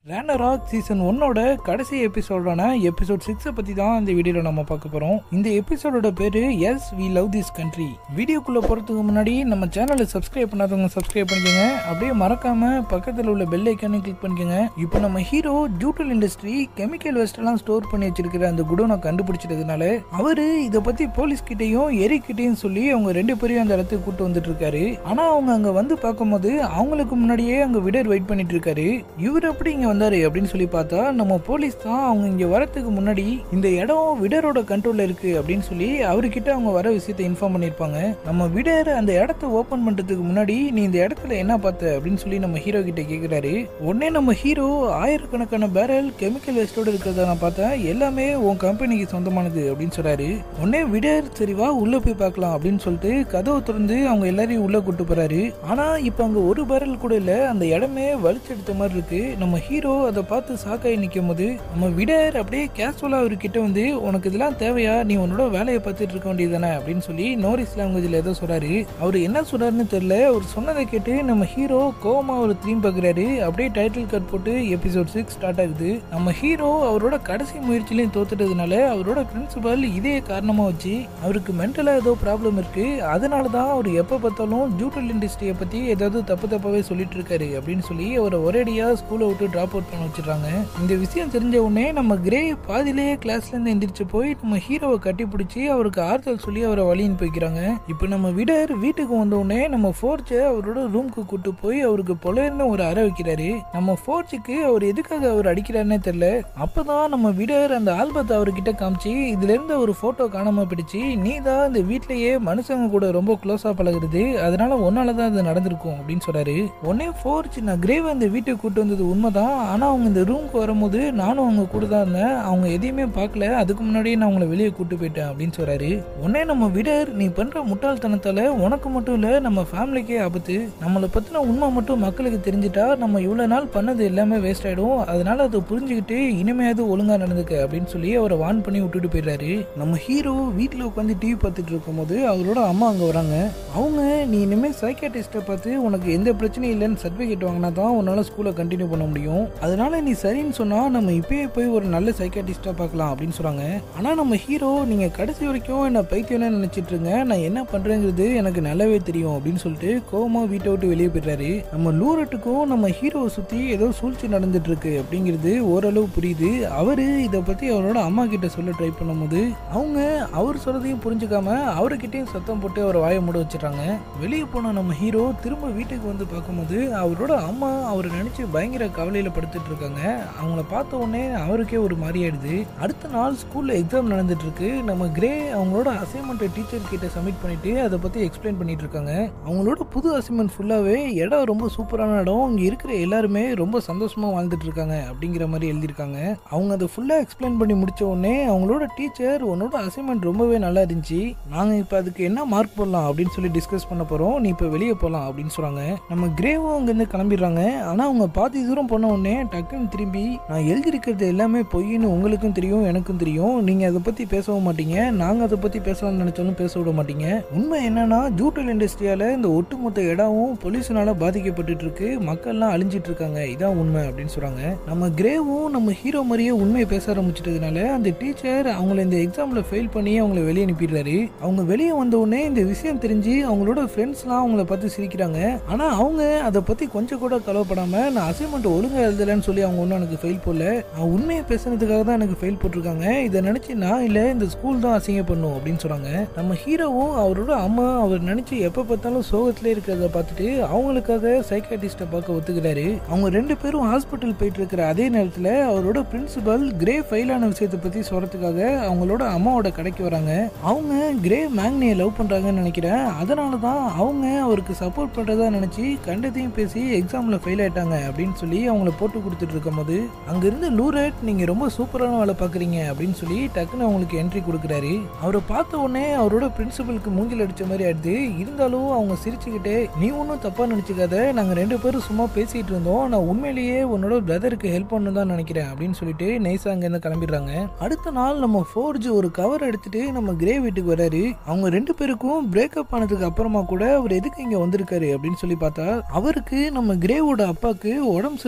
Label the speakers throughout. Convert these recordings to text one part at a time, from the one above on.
Speaker 1: ரேனராக் season ஒன்னோட கடைசி எபிசோடான episode சிக்ஸை பற்றி தான் இந்த வீடியோவில் நம்ம பார்க்க போகிறோம் இந்த எபிசோடோட பேர் yes we love this country வீடியோக்குள்ளே போகிறதுக்கு முன்னாடி நம்ம சேனலை சப்ஸ்கிரைப் பண்ணாதவங்க சப்ஸ்கிரைப் பண்ணிக்கோங்க அப்படியே மறக்காம பக்கத்தில் உள்ள பெல் ஐக்கானையும் கிளிக் பண்ணிக்கோங்க இப்போ நம்ம ஹீரோ ஜூட்டல் இண்டஸ்ட்ரி கெமிக்கல் வேஸ்ட் எல்லாம் ஸ்டோர் பண்ணி வச்சிருக்கிற அந்த குடோனை கண்டுபிடிச்சிட்டதுனால அவரு இதை பற்றி போலீஸ் கிட்டேயும் எரிக் கிட்டேயும் சொல்லி அவங்க ரெண்டு பேரையும் அந்த இடத்துக்கு கூட்டு வந்துட்டு இருக்காரு ஆனால் அவங்க அங்கே வந்து பார்க்கும்போது அவங்களுக்கு முன்னாடியே அங்கே விடர் வெயிட் பண்ணிட்டு இருக்காரு இவர் எப்படி இங்கே வந்தாரு அப்படின்னு சொல்லி பார்த்தா நம்ம போலீஸ் தான் அவங்க இங்கே வரத்துக்கு முன்னாடி இந்த இடம் விடரோட கண்ட்ரோல்ல இருக்கு அப்படின்னு சொல்லி அவர்கிட்ட அவங்க வர விஷயத்தை இன்ஃபார்ம் பண்ணியிருப்பாங்க நம்ம விடர் அந்த இடத்த ஓப்பன் பண்றதுக்கு முன்னாடி நீ இந்த இடத்துல என்ன பார்த்த அப்படின்னு சொல்லி நம்ம ஹீரோ கிட்ட கேட்குறாரு உடனே நம்ம ஹீரோ ஆயிரக்கணக்கான பேரல் கெமிக்கல் வேஸ்டோட இருக்கிறத நான் பார்த்தேன் எல்லாமே உன் கம்பெனிக்கு சொந்தமானது அப்படின்னு சொல்றாரு உடனே விடர் சரி வா உள்ள போய் பார்க்கலாம் அப்படின்னு சொல்லிட்டு கதவை திறந்து அவங்க எல்லாரையும் உள்ள கூட்டு போறாரு ஆனா இப்போ அங்க ஒரு பேரல் கூட இல்ல அந்த இடமே வலிச்செடுத்த மாதிரி இருக்கு நம்ம ஹீரோ அதை பார்த்து சாக்காய் நிற்கும் போது நம்ம விடர் அப்படியே கேஷுவலா அவர்கிட்ட வந்து உனக்கு இதெல்லாம் தேவையா நீ உன்னோட வேலையை பார்த்துட்டு இருக்க வேண்டியதானே அப்படின்னு சொல்லி நோரிஸ் லாங்குவேஜ்ல ஏதோ சொல்றாரு அவர் என்ன சொல்றாருன்னு தெரியல அவர் சொன்னதை கேட்டு நம்ம ஹீரோ கோவமா ஒரு திரும்பி பார்க்குறாரு அப்படியே டைட்டில் கட் போட்டு எபிசோட் சிக்ஸ் ஸ்டார்ட் ஆகுது நம்ம ஹீரோ அவரோட கடைசி முயற்சியிலையும் தோத்துட்டதுனால அவரோட பிரின்சிபல் இதே காரணமா வச்சு அவருக்கு மென்டலா ஏதோ ப்ராப்ளம் இருக்கு அதனால தான் அவர் எப்போ பார்த்தாலும் ஜூட்டல் இண்டஸ்ட்ரியை பத்தி ஏதாவது தப்பு தப்பாவே சொல்லிட்டு இருக்காரு அப்படின்னு சொல்லி அவரை ஒரேடியா ஸ்கூலை விட்டு டிராப் அவுட் பண்ண வச்சிடறாங்க இந்த விஷயம் தெரிஞ்ச உடனே நம்ம கிரே பாதியிலேயே கிளாஸ்ல இருந்து எந்திரிச்சு போய் நம்ம ஹீரோவை கட்டி பிடிச்சி அவருக்கு ஆறுதல் சொல்லி அவரை வழியின் போய்க்கிறாங்க இப்போ நம்ம விடர் வீட்டுக்கு வந்த உடனே நம்ம ஃபோர்ச்சை அவரோட ரூமுக்கு கூட்டு போய் அவருக்கு பொலையர்னு ஒரு அறை வைக்கிறாரு நம்ம ஃபோர்ச்சுக்கு அவர் எதுக்காக அவர் அடிக்கிறாருன்னே தெரியல அப்பதான் நம்ம விடர் அந்த ஆல்பத்தை அவர்கிட்ட காமிச்சு இதுல இருந்து ஒரு போட்டோ காணாம போயிடுச்சு நீ தான் இந்த வீட்லயே மனுஷங்க கூட ரொம்ப க்ளோஸா பழகுறது அதனால ஒன்னால தான் இது நடந்திருக்கும் அப்படின்னு சொல்றாரு உடனே ஃபோர்ச் நான் கிரேவ் அந்த வீட்டுக்கு கூட்டு வந்தது உண்மைதான் ஆனா அவங்க இந்த ரூமுக்கு வரும்போது நானும் அவங்க கூட தான் இருந்தேன் அவங்க எதையுமே பார்க்கல அதுக்கு முன்னாடியே நான் அவங்கள வெளியே கூட்டு போயிட்டேன் அப்படின்னு சொல்றாரு உடனே நம்ம விடர் நீ பண்ற முட்டாள்தனத்தால உனக்கு மட்டும் இல்ல நம்ம ஃபேமிலிக்கே ஆபத்து நம்மளை பத்தின உண்மை மட்டும் மக்களுக்கு தெரிஞ்சிட்டா நம்ம இவ்வளவு நாள் பண்ணது எல்லாமே வேஸ்ட் ஆயிடும் அதனால அதை புரிஞ்சுக்கிட்டு இனிமையாவது ஒழுங்கா நடந்துக்க அப்படின்னு சொல்லி அவரை வான் பண்ணி விட்டுட்டு போயிடுறாரு நம்ம ஹீரோ வீட்டில் உட்காந்து டிவி பார்த்துட்டு இருக்கும்போது அவரோட அம்மா அங்கே வராங்க அவங்க நீ இனிமேல் சைக்காட்டிஸ்ட்டை பார்த்து உனக்கு எந்த பிரச்சனையும் இல்லைன்னு சர்டிஃபிகேட் வாங்கினா தான் உன்னால் ஸ்கூலை கண்டினியூ பண்ண முடியும் அதனால நீ சரின்னு சொன்னால் நம்ம இப்பயே போய் ஒரு நல்ல சைக்காட்டிஸ்ட்டாக பார்க்கலாம் அப்படின்னு சொல்கிறாங்க ஆனால் நம்ம ஹீரோ நீங்கள் கடைசி வரைக்கும் என்ன பைத்தியம்னு நினச்சிட்டு இருங்க நான் என்ன பண்ணுறேங்கிறது எனக்கு நல்லாவே தெரியும் அப்படின்னு சொல்லிட்டு கோவமா வீட்டை விட்டு வெளியே போயிடுறாரு நம்ம லூரட்டுக்கும் நம்ம ஹீரோவை சுற்றி ஏதோ சூழ்ச்சி நடந்துட்டு இருக்கு அப்படிங்கிறது ஓரளவு புரியுது அவரு இதை பற்றி அவரோட அம்மா கிட்ட சொல்ல ட்ரை பண்ணும்போது அவங்க அவர் சொல்றதையும் புரிஞ்சுக்காம அவர்கிட்டயும் சத்தம் போட்டு அவரை வாயை மூட வச்சிடறாங்க வெளியே போன நம்ம ஹீரோ திரும்ப வீட்டுக்கு வந்து பார்க்கும்போது அவரோட அம்மா அவரை நினைச்சு பயங்கர கவலையில படுத்துட்டு இருக்காங்க அவங்கள பார்த்த உடனே அவருக்கே ஒரு மாதிரி ஆயிடுது அடுத்த நாள் ஸ்கூல்ல எக்ஸாம் நடந்துட்டு இருக்கு நம்ம கிரே அவங்களோட அசைன்மெண்ட்டை டீச்சர் கிட்ட சப்மிட் பண்ணிட்டு அதை பத்தி எக்ஸ்பிளைன் பண்ணிட்டு இருக்காங்க அவங்களோட புது அசைன்மெண்ட் ஃபுல்லாவே இடம் ரொம்ப சூப்பரான இடம் இங்க இருக்கிற எல்லாருமே ரொம்ப சந்தோஷமா வாழ்ந்துட்டு இருக்காங்க அப்படிங்கிற மாதிரி எழுதியிருக்காங்க அவங்க அதை ஃபுல்லா எக்ஸ்பிளைன் பண்ணி முடிச்ச உடனே அவங்களோட டீச்சர் உன்னோட அசைன்மெண்ட் ரொம்பவே நல்லா இருந்துச்சு நாங்க இப்ப அதுக்கு என்ன மார்க் போடலாம் அப்படின்னு சொல்லி டிஸ்கஸ் பண்ண போறோம் நீ இப்ப வெளியே போலாம் அப்படின்னு சொல்றாங்க நம்ம கிரேவும் அங்கிருந்து கிளம்பிடுறாங்க ஆனா அவங்க பாதி தூரம் போன உடனே டக்குன்னு திரும்பி நான் எழுதியிருக்கிறது எல்லாமே பொய்ன்னு உங்களுக்கும் தெரியும் எனக்கும் தெரியும் நீங்க அதை பத்தி பேசவும் மாட்டீங்க நாங்க அதை பத்தி பேசலாம்னு நினைச்சாலும் பேச விட மாட்டீங்க உண்மை என்னன்னா ஜூட்டல் இண்டஸ்ட்ரியால இந்த ஒட்டுமொத்த இடமும் பொல்யூஷனால பாதிக்கப்பட்டு இருக்கு மக்கள்லாம் அழிஞ்சிட்டு இருக்காங்க இதான் உண்மை அப்படின்னு சொல்றாங்க நம்ம கிரேவும் நம்ம ஹீரோ மாதிரியே உண்மையை பேச ஆரம்பிச்சிட்டதுனால அந்த டீச்சர் அவங்கள இந்த எக்ஸாம்ல ஃபெயில் பண்ணி அவங்கள வெளியே அனுப்பிடுறாரு அவங்க வெளியே வந்த உடனே இந்த விஷயம் தெரிஞ்சு அவங்களோட ஃப்ரெண்ட்ஸ்லாம் அவங்கள பார்த்து சிரிக்கிறாங்க ஆனா அவங்க அதை பத்தி கொஞ்சம் கூட கவலைப்படாம நான் அசைன்மெண்ட் ஒழுங்கா எழுதலைன்னு சொல்லி அவங்க ஒன்றும் எனக்கு ஃபெயில் போடல நான் உண்மையை பேசுனதுக்காக தான் எனக்கு ஃபெயில் போட்டிருக்காங்க இதை நினைச்சு நான் இல்ல இந்த ஸ்கூல் தான் அசிங்க பண்ணும் அப்படின்னு சொன்னாங்க நம்ம ஹீரோவும் அவரோட அம்மா அவர் நினைச்சு எப்ப பார்த்தாலும் சோகத்திலே இருக்கிறத பார்த்துட்டு அவங்களுக்காக சைக்காட்டிஸ்ட்டை பார்க்க ஒத்துக்கிறாரு அவங்க ரெண்டு பேரும் ஹாஸ்பிட்டல் போயிட்டு இருக்கிற அதே நேரத்தில் அவரோட பிரின்சிபல் கிரே ஃபெயில் ஆன விஷயத்தை பத்தி சொல்றதுக்காக அவங்களோட அம்மாவோட கடைக்கு வராங்க அவங்க கிரே மேக்னியை லவ் பண்றாங்கன்னு நினைக்கிறேன் அதனால தான் அவங்க அவருக்கு சப்போர்ட் பண்றதா நினைச்சு கண்டதையும் பேசி எக்ஸாம்ல ஃபெயில் ஆயிட்டாங்க அப்படின்னு சொல்லி அவங்கள போட்டு கொடுத்துட்டு இருக்கும்போது அங்கிருந்து லூரட் நீங்க ரொம்ப சூப்பரான வேலை பாக்குறீங்க அப்படின்னு சொல்லி டக்குன்னு அவங்களுக்கு என்ட்ரி கொடுக்குறாரு அவரை பார்த்த உடனே அவரோட பிரின்சிபலுக்கு மூங்கில் அடிச்ச மாதிரி ஆயிடுது இருந்தாலும் அவங்க சிரிச்சுக்கிட்டே நீ ஒன்றும் தப்பா நினைச்சுக்காத நாங்க ரெண்டு பேரும் சும்மா பேசிட்டு இருந்தோம் நான் உண்மையிலேயே உன்னோட பிரதருக்கு ஹெல்ப் பண்ணணும் தான் நினைக்கிறேன் அப்படின்னு சொல்லிட்டு நைஸா அங்கேருந்து கிளம்பிடுறாங்க அடுத்த நாள் நம்ம ஃபோர்ஜ் ஒரு கவர் எடுத்துட்டு நம்ம கிரே வீட்டுக்கு வராரு அவங்க ரெண்டு பேருக்கும் பிரேக்கப் ஆனதுக்கு அப்புறமா கூட அவர் எதுக்கு இங்க வந்திருக்காரு அப்படின்னு சொல்லி பார்த்தா அவருக்கு நம்ம கிரேவோட அப்பாக்கு உடம்பு சரியில்லாம போன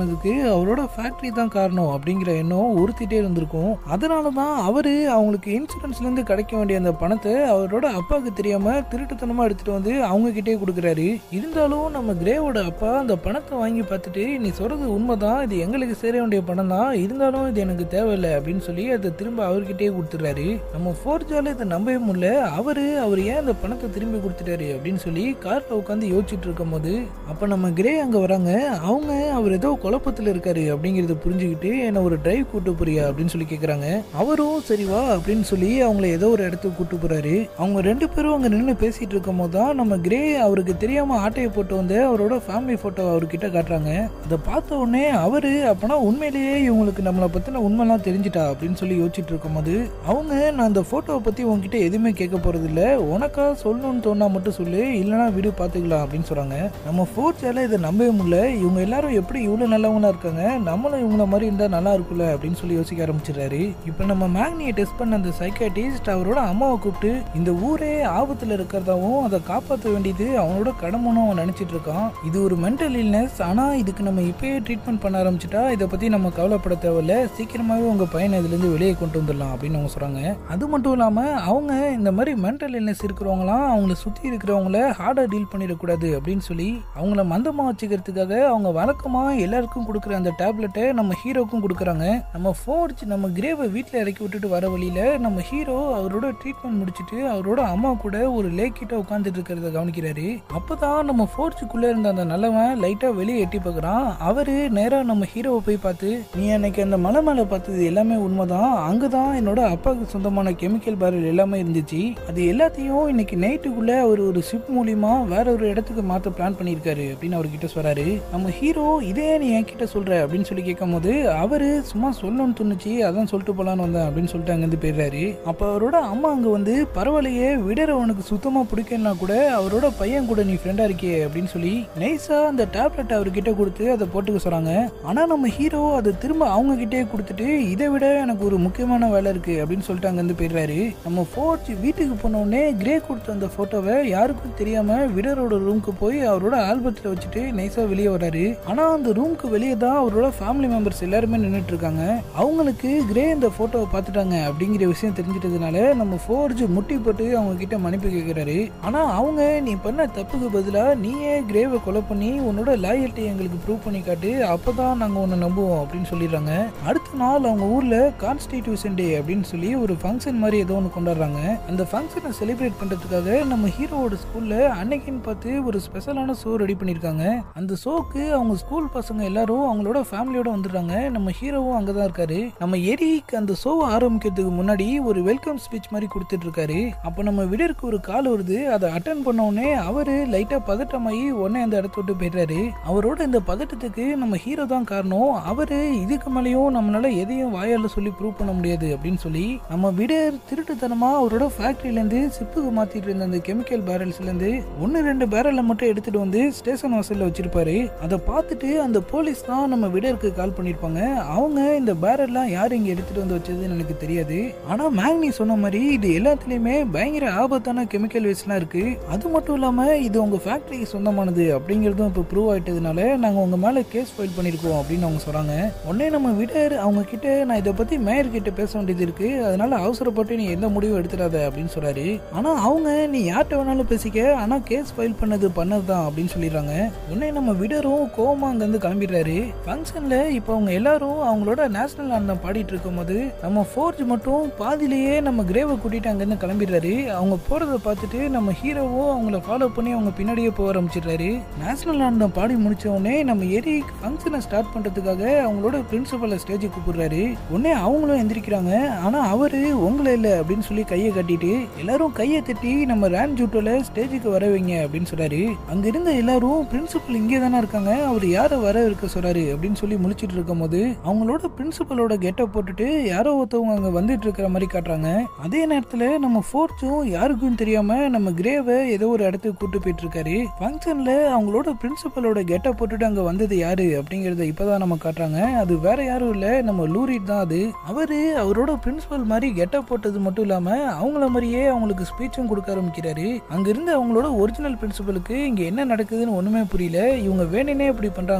Speaker 1: போனதுக்கு அவரோட ஃபேக்டரி தான் காரணம் அப்படிங்கிற எண்ணம் உறுத்திட்டே இருந்திருக்கும் அதனால தான் அவரு அவங்களுக்கு இன்சூரன்ஸ்ல இருந்து கிடைக்க வேண்டிய அந்த பணத்தை அவரோட அப்பாவுக்கு தெரியாம திருட்டுத்தனமா எடுத்துட்டு வந்து அவங்க கிட்டே கொடுக்குறாரு இருந்தாலும் நம்ம கிரேவோட அப்பா அந்த பணத்தை வாங்கி பார்த்துட்டு நீ சொல்றது உண்மைதான் இது எங்களுக்கு சேர வேண்டிய பணம் தான் இருந்தாலும் இது எனக்கு தேவையில்லை அப்படின்னு சொல்லி அதை திரும்ப அவர்கிட்டயே கொடுத்துறாரு நம்ம ஃபோர்ஜால இதை நம்பவே முடியல அவரு அவர் ஏன் அந்த பணத்தை திரும்பி கொடுத்துட்டாரு அப்படின்னு சொல்லி கார்ல உட்காந்து யோசிச்சுட்டு இருக்கும் போது அப்ப நம்ம கிரே அங்க வராங்க அவங்க அவர் ஏதோ குழப்பத்துல இருக்காரு அப்படிங்கறத புரிஞ்சுக்கிட்டு என்ன ஒரு டிரைவ் கூட்டு போறியா அப்படின்னு சொல்லி கேக்குறாங்க அவரும் சரி வா அப்படின்னு சொல்லி அவங்கள ஏதோ ஒரு இடத்துக்கு கூட்டு போறாரு அவங்க ரெண்டு பேரும் அங்க நின்று பேசிட்டு இருக்கும் போது தான் நம்ம கிரே அவருக்கு தெரியாம ஆட்டையை போட்டு வந்து அவரோட ஃபேமிலி போட்டோ அவர்கிட்ட காட்டுறாங்க அதை பார்த்த உடனே அவரு அப்பனா உண்மையிலேயே இவங்களுக்கு நம்மளை பத்தின உண்மைலாம் தெரிஞ்சிட்டா அப்படின்னு சொல்லி யோசிச்சுட்டு இருக்கும்போது அவங்க நான் அந்த போட்டோவை பத்தி உங்ககிட்ட எதுவுமே கேட்க போறது இல்ல உனக்கா சொல்லணும்னு தோணா மட்டும் சொல்லு இல்லைன்னா வீடியோ பாத்துக்கலாம் அப்படின்னு சொல்றாங்க நம்ம ஃபோர்த்தால இதை நம்பவே முடியல இவங்க எல்லாரும் எப்படி இவ்வளவு நல்லவங்களா இருக்காங்க நம்மளும் இவங்கள மாதிரி இருந்தா நல்லா இருக்கும்ல அப்படின்னு சொல்லி யோசிக்க ஆரம்பிச்சிடுறாரு இப்போ நம்ம மேக்னியை டெஸ்ட் பண்ண அந்த சைக்காட்டிஸ்ட் அவரோட அம்மாவை கூப்பிட்டு இந்த ஊரே ஆபத்துல இருக்கிறதாவும் அதை காப்பாற்ற வேண்டியது அவனோட கடமைன்னு அவன் நினைச்சிட்டு இருக்கான் இது ஒரு மென்டல் இல்னஸ் ஆனா இதுக்கு நம்ம இப்பயே ட்ரீட்மெண்ட் பண்ண ஆரம்பிச்சிட்டா இதை பத்தி நம்ம கவலைப்பட தேவையில்ல சீக்கிரமாவே உங்க பையனை இதுல இருந்து வெளியே கொண்டு வந்துடலாம் அப்படின்னு அவங்க சொல்றாங்க அது மட்டும் இல்லாம அவங்க இந்த மாதிரி மென்டல் இல்னஸ் இருக்கிறவங்களாம் அவங்கள சுத்தி இருக்கிறவங்கள ஹார்டா டீல் பண்ணிடக்கூடாது அப்படின்னு சொல்லி அவங்கள மந்தமா வச்சுக்கிறதுக்காக அவங்க வழக்கமா எல்லாருக்கும் கொடுக்குற அந்த டேப்லெட்டை நம்ம ஹீரோக்கும் கொடுக்குறாங்க நம்ம ஃபோர்ஜ் நம்ம கிரேவை வீட்டில் இறக்கி விட்டுட்டு வர வழியில நம்ம ஹீரோ அவரோட ட்ரீட்மெண்ட் முடிச்சுட்டு அவரோட அம்மா கூட ஒரு லேக் கிட்ட உட்காந்துட்டு இருக்கிறத கவனிக்கிறாரு அப்பதான் நம்ம ஃபோர்ஜுக்குள்ள இருந்த அந்த நல்லவன் லைட்டா வெளியே எட்டி பார்க்கறான் அவரு நேரா நம்ம ஹீரோவை போய் பார்த்து நீ அன்னைக்கு அந்த மலை மேல பார்த்தது எல்லாமே உண்மைதான் அங்கதான் என்னோட அப்பாவுக்கு சொந்தமான கெமிக்கல் பேரல் எல்லாமே இருந்துச்சு அது எல்லாத்தையும் இன்னைக்கு நைட்டுக்குள்ள அவர் ஒரு ஷிப் மூலியமா வேற ஒரு இடத்துக்கு மாத்த பிளான் பண்ணியிருக்காரு அப்படின்னு அவர்கிட்ட சொல்றாரு நம்ம ஹீரோ இதே நீ என்கிட்ட சொல்ற அப்படின்னு சொல்லி கேட்கும் போது அவரு சும்மா சொல்லணும்னு தோணுச்சு அதான் சொல்லிட்டு போலான்னு வந்தேன் அப்படின்னு சொல்லிட்டு அங்கிருந்து போயிடுறாரு அப்ப அவரோட அம்மா அங்க வந்து பரவாயில்லையே விடற உனக்கு சுத்தமா பிடிக்கலனா கூட அவரோட பையன் கூட நீ ஃப்ரெண்டா இருக்கியே அப்படின்னு சொல்லி நைஸா அந்த டேப்லெட் அவர்கிட்ட கொடுத்து அதை போட்டுக்க சொல்றாங்க ஆனா நம்ம ஹீரோ அதை திரும்ப அவங்க கிட்டே கொடுத்துட்டு இதை விட எனக்கு ஒரு முக்கியமான வேலை இருக்கு அப்படின்னு சொல்லிட்டு அங்கிருந்து போயிடுறாரு நம்ம ஃபோர்ச் வீட்டுக்கு போன உடனே கிரே கொடுத்த அந்த போட்டோவை யாருக்கும் தெரியாம விடரோட ரூமுக்கு போய் அவரோட ஆல்பத்துல வச்சுட்டு நைஸா வெளியே வராரு ஆனா அந்த ரூமுக்கு வெளியே தான் அவரோட ஃபேமிலி மெம்பர்ஸ் எல்லாருமே நின்றுட்டு இருக்காங்க அவங்களுக்கு கிரே இந்த போட்டோவை பார்த்துட்டாங்க அப்படிங்கிற விஷயம் தெரிஞ்சிட்டதுனால நம்ம ஃபோர்ஜ் முட்டி போட்டு அவங்க கிட்ட மன்னிப்பு கேட்கிறாரு ஆனா அவங்க நீ பண்ண தப்புக்கு பதிலா நீயே கிரேவை கொலை பண்ணி உன்னோட லாயல்ட்டி எங்களுக்கு ப்ரூவ் பண்ணி காட்டு அப்பதான் நாங்க உன்னை நம்புவோம் அப்படின்னு சொல்லிடுறாங்க அடுத்த நாள் அவங்க ஊர்ல கான்ஸ்டிடியூஷன் டே அப்படின்னு சொல்லி ஒரு ஃபங்க்ஷன் மாதிரி ஏதோ ஒன்று கொண்டாடுறாங்க அந்த ஃபங்க்ஷனை செலிப்ரேட் பண்றதுக்காக நம்ம ஹீரோவோட ஸ்கூல்ல அன்னைக்குன்னு பார்த்து ஒரு ஸ்பெஷலான ஷோ ரெடி பண்ணியிருக்காங்க அந்த ஷோக்கு அவங்க ஸ்கூல் பசங்க எல்லாரும் அவங்களோட ஃபேமிலியோட வந்துடுறாங்க நம்ம ஹீரோவும் அங்கதான் இருக்காரு நம்ம எரிக் அந்த ஷோ ஆரம்பிக்கிறதுக்கு முன்னாடி ஒரு வெல்கம் ஸ்பீச் மாதிரி கொடுத்துட்டு இருக்காரு அப்ப நம்ம விடருக்கு ஒரு கால் வருது அதை அட்டன் பண்ண உடனே அவரு லைட்டா பதட்டமாயி உடனே அந்த இடத்த விட்டு போயிடுறாரு அவரோட இந்த பதட்டத்துக்கு நம்ம ஹீரோ தான் காரணம் அவரு இதுக்கு மேலேயும் நம்மளால எதையும் வாயால சொல்லி ப்ரூவ் பண்ண முடியாது அப்படின்னு சொல்லி நம்ம விடர் திருட்டுத்தனமா அவரோட ஃபேக்டரியில இருந்து சிப்புக்கு மாத்திட்டு இருந்த அந்த கெமிக்கல் பேரல்ஸ்ல இருந்து ஒன்னு ரெண்டு பேரலை மட்டும் எடுத்துட்டு வந்து ஸ்டேஷன் வாசல்ல வச்சிருப்பாரு அதை பார்த்துட்டு அந்த போலீஸ் தான் நம்ம விடருக்கு கால் பண்ணிருப்பாங்க அவங்க இந்த பேரல்லாம் யார் இங்க எடுத்துட்டு வந்து வச்சதுன்னு எனக்கு தெரியாது ஆனா மேக்னி சொன்ன மாதிரி இது எல்லாத்துலயுமே பயங்கர ஆபத்தான கெமிக்கல் வேஸ்ட்லாம் இருக்கு அது மட்டும் இல்லாம இது உங்க ஃபேக்டரிக்கு சொந்தமானது அப்படிங்கறதும் இப்போ ப்ரூவ் ஆயிட்டதுனால நாங்க உங்க மேல கேஸ் ஃபைல் பண்ணிருக்கோம் அப்படின்னு அவங்க சொல்றாங்க உடனே நம்ம விடர் அவங்க கிட்ட நான் இதை பத்தி மேயர் கிட்ட பேச வேண்டியது இருக்கு அதனால அவசரப்பட்டு நீ எந்த முடிவும் எடுத்துடாத அப்படின்னு சொல்றாரு ஆனா அவங்க நீ யார்கிட்ட வேணாலும் பேசிக்க ஆனா கேஸ் ஃபைல் பண்ணது பண்ணதுதான் அப்படின்னு சொல்லிடுறாங்க உடனே நம்ம விடரும் கோமா அங்க இருந்து கிளம்பிடுறாரு ஃபங்க்ஷன்ல இப்போ அவங்க எல்லாரும் அவங்களோட நேஷனல் ஆந்தம் பாடிட்டு இருக்கும்போது நம்ம ஃபோர்ஜ் மட்டும் பாதியிலேயே நம்ம கிரேவை கூட்டிட்டு அங்க இருந்து கிளம்பிடுறாரு அவங்க போறத பார்த்துட்டு நம்ம ஹீரோவும் அவங்கள ஃபாலோ பண்ணி அவங்க பின்னாடியே போக ஆரம்பிச்சிடுறாரு நேஷனல் ஆந்தம் பாடி முடிச்ச உடனே நம்ம எரி ஃபங்க்ஷனை ஸ்டார்ட் பண்றதுக்காக அவங்களோட பிரின்சிபலை ஸ்டேஜுக்கு கூப்பிடுறாரு உடனே அவங்களும் எந்திரிக்கிறாங்க ஆனா அவரு உங்களை இல்ல அப்படின்னு சொல்லி கையை கட்டிட்டு எல்லாரும் கையை தட்டி நம்ம ரேன் ஜூட்டோல ஸ்டேஜுக்கு வர வைங்க அப்படின்னு சொல்றாரு அங்க இருந்த எல்லாரும் பிரின்சிபல் இங்கே தானே இருக்காங்க அவர் யாரை வர இருக்க சொல்றாரு அப்படின்னு சொல்லி முழிச்சிட்டு இருக்கும் போது அவங்களோட பிரின்சிபலோட கெட்டப் போட்டுட்டு யாரோ ஒருத்தவங்க அங்க வந்துட்டு இருக்கிற மாதிரி காட்டுறாங்க அதே நேரத்துல நம்ம ஃபோர்ச்சும் யாருக்கும் தெரியாம நம்ம கிரேவை ஏதோ ஒரு இடத்துக்கு கூட்டு போயிட்டு இருக்காரு ஃபங்க்ஷன்ல அவங்களோட பிரின்சிபலோட கெட்டப் போட்டுட்டு அங்க வந்தது யாரு அப்படிங்கறத இப்பதான் நம்ம காட்டுறாங்க அது வேற யாரும் இல்ல நம்ம லூரிட் தான் அது அவரு அவரோட பிரின்சிபல் மாதிரி கெட்டப் போட்டது மட்டும் இல்லாம அவங்கள மாதிரியே அவங்களுக்கு ஸ்பீச்சும் கொடுக்க ஆரம்பிக்கிறாரு அங்க இருந்து அவங்களோட ஒரிஜினல் பிரின்சிபலுக்கு இங்க என்ன நடக்குதுன்னு ஒண்ணுமே புரியல இவங்க வேணுனே இப்படி பண்றாங்களா இல்ல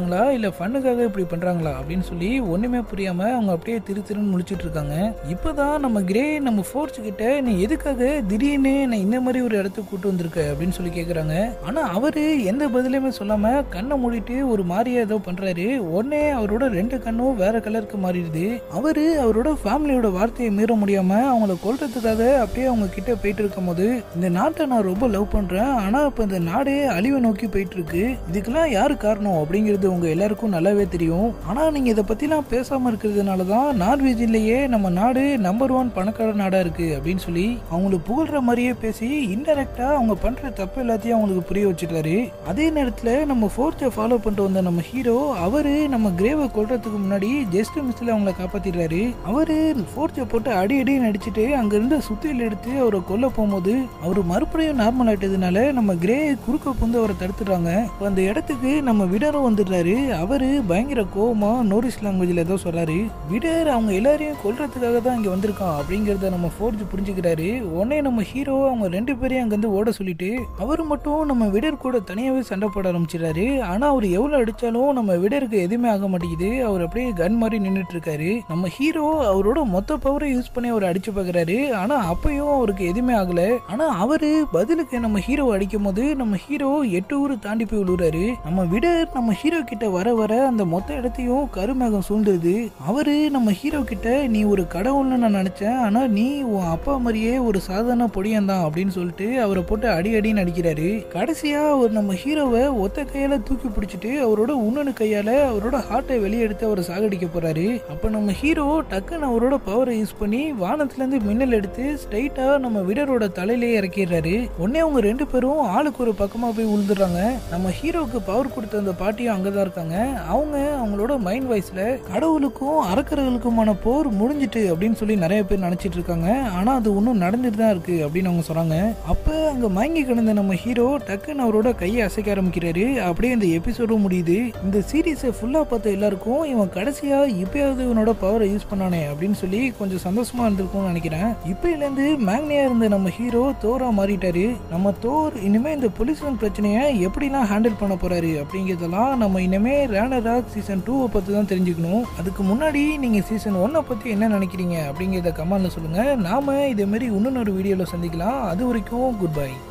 Speaker 1: ஃபண்ணுக்காக இப்படி பண்றாங்களா அப்படின்னு சொல்லி ஒண்ணுமே புரியாம அவங்க அப்படியே திரு திருன்னு முழிச்சிட்டு இருக்காங்க இப்பதான் நம்ம கிரே நம்ம ஃபோர்ஸ் கிட்ட நீ எதுக்காக திடீர்னு நான் இந்த மாதிரி ஒரு இடத்துக்கு கூட்டு வந்திருக்க அப்படின்னு சொல்லி கேக்குறாங்க ஆனா அவரு எந்த பதிலுமே சொல்லாம கண்ணை மூடிட்டு ஒரு மாதிரியா ஏதோ பண்றாரு உடனே அவரோட ரெண்டு கண்ணும் வேற கலருக்கு மாறிடுது அவரு அவரோட ஃபேமிலியோட வார்த்தையை மீற முடியாம அவங்கள கொல்றதுக்காக அப்படியே அவங்க கிட்ட போயிட்டு இருக்கும் போது இந்த நாட்டை நான் ரொம்ப லவ் பண்றேன் ஆனா இப்ப இந்த நாடே அழிவை நோக்கி போயிட்டு இருக்கு இதுக்கெல்லாம் யாரு காரணம் அப்படிங்கிறது உங்க எல்லாருக்கும் நல்லாவே தெரியும் ஆனா நீங்க இதை பத்திலாம் பேசாம இருக்கிறதுனால தான் நார்வேஜிலேயே நம்ம நாடு நம்பர் ஒன் பணக்கார நாடா இருக்கு அப்படின்னு சொல்லி அவங்களுக்கு புகழ்ற மாதிரியே பேசி இன்டெரக்டா அவங்க பண்ற தப்பு எல்லாத்தையும் அவங்களுக்கு புரிய வச்சிருக்காரு அதே நேரத்துல நம்ம ஃபோர்த்தை ஃபாலோ பண்ணிட்டு வந்த நம்ம ஹீரோ அவரு நம்ம கிரேவை கொல்றதுக்கு முன்னாடி ஜஸ்ட் மிஸ்ல அவங்கள காப்பாத்திடுறாரு அவரு ஃபோர்த்தை போட்டு அடி அடி நடிச்சிட்டு அங்க இருந்த சுத்தியில் எடுத்து அவரை கொல்ல போகும்போது அவர் மறுபடியும் நார்மல் ஆயிட்டதுனால நம்ம கிரே குறுக்க புந்து அவரை தடுத்துடுறாங்க இப்ப அந்த இடத்துக்கு நம்ம விடரும் வந்துடுறாரு அவரு பயங்கர கோவமா நோரிஸ் லாங்குவேஜ்ல ஏதோ சொல்றாரு விடர் அவங்க எல்லாரையும் கொல்றதுக்காக தான் இங்க வந்திருக்கான் அப்படிங்கறத நம்ம ஃபோர்ஜ் புரிஞ்சுக்கிறாரு உடனே நம்ம ஹீரோ அவங்க ரெண்டு பேரையும் அங்கிருந்து ஓட சொல்லிட்டு அவர் மட்டும் நம்ம விடர் கூட தனியாவே சண்டை போட ஆரம்பிச்சிடறாரு ஆனா அவர் எவ்வளவு அடிச்சாலும் நம்ம விடருக்கு எதுவுமே ஆக மாட்டேங்குது அவர் அப்படியே கன் மாதிரி நின்னுட்டு இருக்காரு நம்ம ஹீரோ அவரோட மொத்த பவரை யூஸ் பண்ணி அவர் அடிச்சு பார்க்கறாரு ஆனா அப்பயும் அவருக்கு எதுவுமே ஆகல ஆனா அவரு பதிலுக்கு நம்ம ஹீரோ அடிக்கும் போது நம்ம ஹீரோ எட்டு ஊர் தாண்டி போய் விழுறாரு நம்ம விடர் நம்ம ஹீரோ கிட்ட வர வர அந்த மொத்த இடத்தையும் கருமேகம் சூழ்ந்துருது அவரு நம்ம ஹீரோ கிட்ட நீ ஒரு கடவுள்னு நான் நினைச்சேன் ஆனா நீ உன் அப்பா மாதிரியே ஒரு சாதாரண பொடியன் தான் அப்படின்னு சொல்லிட்டு அவரை போட்டு அடி அடின்னு அடிக்கிறாரு கடைசியா அவர் நம்ம ஹீரோவை ஒத்த கையால தூக்கி பிடிச்சிட்டு அவரோட உன்னொன்னு கையால அவரோட ஹார்ட்டை வெளியே எடுத்து அவரை சாகடிக்க போறாரு அப்ப நம்ம ஹீரோ டக்குன்னு அவரோட பவரை யூஸ் பண்ணி வானத்துல இருந்து மின்னல் எடுத்து ஸ்ட்ரைட்டா நம்ம விடரோட தலையிலேயே இறக்கிடுறாரு உடனே அவங்க ரெண்டு பேரும் ஆளுக்கு ஒரு பக்கமா போய் விழுந்துடுறாங்க நம்ம ஹீரோக்கு பவர் கொடுத்த அந்த பாட்டியும் அங்கதான் இருக்காங்க அவங்க அவங்களோட மைண்ட் வாய்ஸ்ல கடவுளுக்கும் அரக்கர்களுக்குமான போர் முடிஞ்சிட்டு அப்படின்னு சொல்லி நிறைய பேர் நினைச்சிட்டு இருக்காங்க ஆனா அது இன்னும் நடந்துட்டு தான் இருக்கு அப்படின்னு அவங்க சொல்றாங்க அப்ப அங்க மயங்கி கிடந்த நம்ம ஹீரோ டக்குன்னு அவரோட கையை அசைக்க ஆரம்பிக்கிறாரு அப்படியே இந்த எபிசோடும் முடியுது இந்த சீரீஸை ஃபுல்லா பார்த்த எல்லாருக்கும் இவன் கடைசியா இப்பயாவது இவனோட பவரை யூஸ் பண்ணானே அப்படின்னு சொல்லி கொஞ்சம் சந்தோஷமா இருந்திருக்கும்னு நினைக்கிறேன் இப்பையில இருந்து மேக்னியா இருந்த நம்ம ஹீரோ தோரா மாறிட்டாரு நம்ம தோர் இனிமே இந்த பொலிசன் பிரச்சனையை எப்படிலாம் ஹேண்டில் பண்ண போறாரு அப்படிங்கிறதெல்லாம் நம்ம இனிமே ரேனராக் சீசன் டூவை பத்தி தான் தெரிஞ்சுக்கணும் அதுக்கு முன்னாடி நீங்க சீசன் ஒன்னை பத்தி என்ன நினைக்கிறீங்க அப்படிங்கிறத கமெண்ட்ல சொல்லுங்க நாம இதே மாதிரி இன்னொரு வீடியோல சந்திக்கலாம் அது வரைக்கும் குட் பை